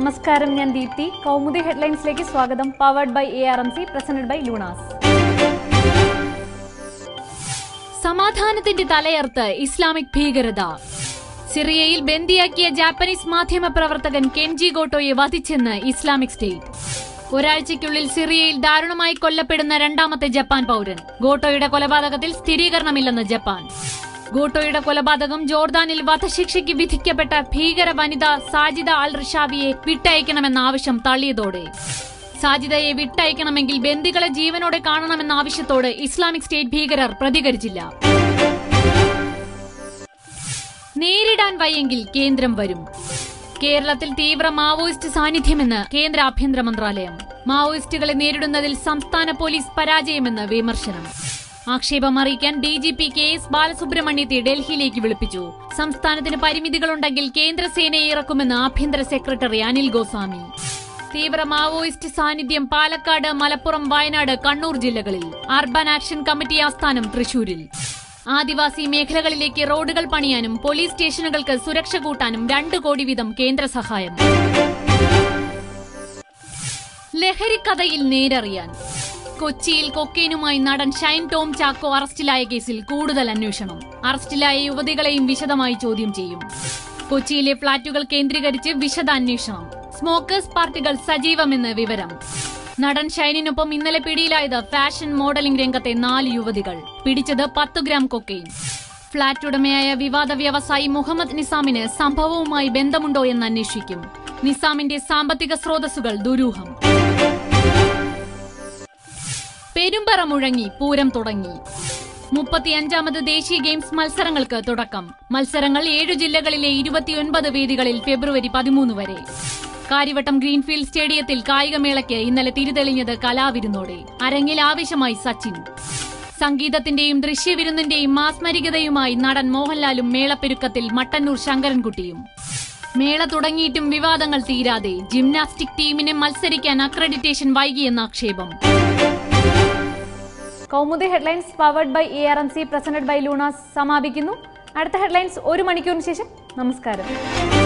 നമസ്കാരം ഞാൻ ദീപ്തി കൗമുദി ഹെഡ്ലൈൻസിലേക്ക് സ്വാഗതം powered by A R M C presented by Lunars സമാധാനത്തിന്റെ തലയർത്ത് ഇസ്ലാമിക് ഭീകരത സിറിയയിൽ ബന്ദിയാക്കിയ ജാപ്പനീസ് മാധ്യമ പ്രവർത്തകൻ കെൻജി ഗോട്ടോയെ വധിച്ചെന്ന് ഇസ്ലാമിക് സ്റ്റേറ്റ് ഒരാഴ്ചയ്ക്കുള്ളിൽ സിറിയയിൽ ദാരുണമായി കൊല്ലപ്പെടുന്ന രണ്ടാമത്തെ ജപ്പാൻ പൗരൻ ഗോട്ടോയുടെ കൊലപാതകത്തിൽ സ്ഥിരീകരണമില്ലെന്ന് ജപ്പാൻ ഗോട്ടോയുടെ കൊലപാതകം ജോർദാനിൽ വധശിക്ഷയ്ക്ക് വിധിക്കപ്പെട്ട ഭീകര വനിത സാജിദ അൽ റിഷാവിയെ വിട്ടയക്കണമെന്ന ആവശ്യം തള്ളിയതോടെ സാജിദയെ വിട്ടയക്കണമെങ്കിൽ ബന്ദികളെ ജീവനോടെ കാണണമെന്ന ആവശ്യത്തോട് ഇസ്ലാമിക് സ്റ്റേറ്റ് ഭീകരർ പ്രതികരിച്ചില്ല നേരിടാൻ വയ്യെങ്കിൽ കേന്ദ്രം വരും കേരളത്തിൽ തീവ്ര മാവോയിസ്റ്റ് സാന്നിധ്യമെന്ന് കേന്ദ്ര ആഭ്യന്തര മന്ത്രാലയം മാവോയിസ്റ്റുകളെ നേരിടുന്നതിൽ സംസ്ഥാന പോലീസ് പരാജയമെന്ന് വിമർശനം ആക്ഷേപം അറിയിക്കാൻ D G P K S ബാലസുബ്രഹ്മണ്യത്തെ ഡൽഹിയിലേക്ക് വിളിപ്പിച്ചു സംസ്ഥാനത്തിന് പരിമിതികളുണ്ടെങ്കിൽ കേന്ദ്രസേനയെ ഇറക്കുമെന്ന് ആഭ്യന്തര സെക്രട്ടറി അനിൽ ഗോസ്വാമി തീവ്ര മാവോയിസ്റ്റ് സാന്നിധ്യം പാലക്കാട് മലപ്പുറം വയനാട് കണ്ണൂർ ജില്ലകളിൽ അർബൻ ആക്ഷൻ കമ്മിറ്റി ആസ്ഥാനം തൃശൂരിൽ ആദിവാസി മേഖലകളിലേക്ക് റോഡുകൾ പണിയാനും പോലീസ് സ്റ്റേഷനുകൾക്ക് സുരക്ഷ കൂട്ടാനും രണ്ട് കോടി വീതം കേന്ദ്ര സഹായം ലഹരിക്കഥയിൽ നേരറിയാൻ കൊച്ചിയിൽ കൊക്കൈനുമായി നടൻ ഷൈൻ ടോം ചാക്കോ അറസ്റ്റിലായ കേസിൽ കൂടുതൽ അന്വേഷണം അറസ്റ്റിലായ യുവതികളെയും വിശദമായി ചോദ്യം ചെയ്യും കൊച്ചിയിലെ ഫ്ളാറ്റുകൾ കേന്ദ്രീകരിച്ച് വിശദ അന്വേഷണം സ്മോക്കേഴ്സ് പാർട്ടികൾ സജീവമെന്ന് വിവരം നടൻ ഷൈനിനൊപ്പം ഇന്നലെ പിടിയിലായത് ഫാഷൻ മോഡലിംഗ് രംഗത്തെ നാല് യുവതികൾ പിടിച്ചത് പത്ത് ഗ്രാം കൊക്കെയിൻ ഫ്ളാറ്റ് ഉടമയായ വിവാദ വ്യവസായി മുഹമ്മദ് നിസാമിന് സംഭവവുമായി ബന്ധമുണ്ടോ എന്ന് അന്വേഷിക്കും നിസാമിന്റെ സാമ്പത്തിക സ്രോതസ്സുകൾ ദുരൂഹം പെരുമ്പറ മുഴങ്ങി പൂരം തുടങ്ങി മുപ്പത്തിയഞ്ചാമത് ദേശീയ ഗെയിംസ് മത്സരങ്ങൾക്ക് തുടക്കം മത്സരങ്ങൾ ഏഴു ജില്ലകളിലെ ഇരുപത്തിയൊൻപത് വേദികളിൽ ഫെബ്രുവരി പതിമൂന്ന് വരെ കാര്യവട്ടം ഗ്രീൻഫീൽഡ് സ്റ്റേഡിയത്തിൽ കായികമേളയ്ക്ക് ഇന്നലെ തിരിതെളിഞ്ഞത് കലാവിരുന്നോടെ അരങ്ങിൽ ആവേശമായി സച്ചിൻ സംഗീതത്തിന്റെയും ദൃശ്യവിരുന്നിന്റെയും മാസ്മരികതയുമായി നടൻ മോഹൻലാലും മേളപ്പെരുക്കത്തിൽ മട്ടന്നൂർ ശങ്കരൻകുട്ടിയും മേള തുടങ്ങിയിട്ടും വിവാദങ്ങൾ തീരാതെ ജിംനാസ്റ്റിക് ടീമിനെ മത്സരിക്കാൻ അക്രഡിറ്റേഷൻ വൈകിയെന്ന ആക്ഷേപം Kaumudi headlines powered by A R M C presented by Lunars സമാപിക്കുന്നു അടുത്ത ഹെഡ്ലൈൻസ് ഒരു മണിക്കൂറിന് ശേഷം നമസ്കാരം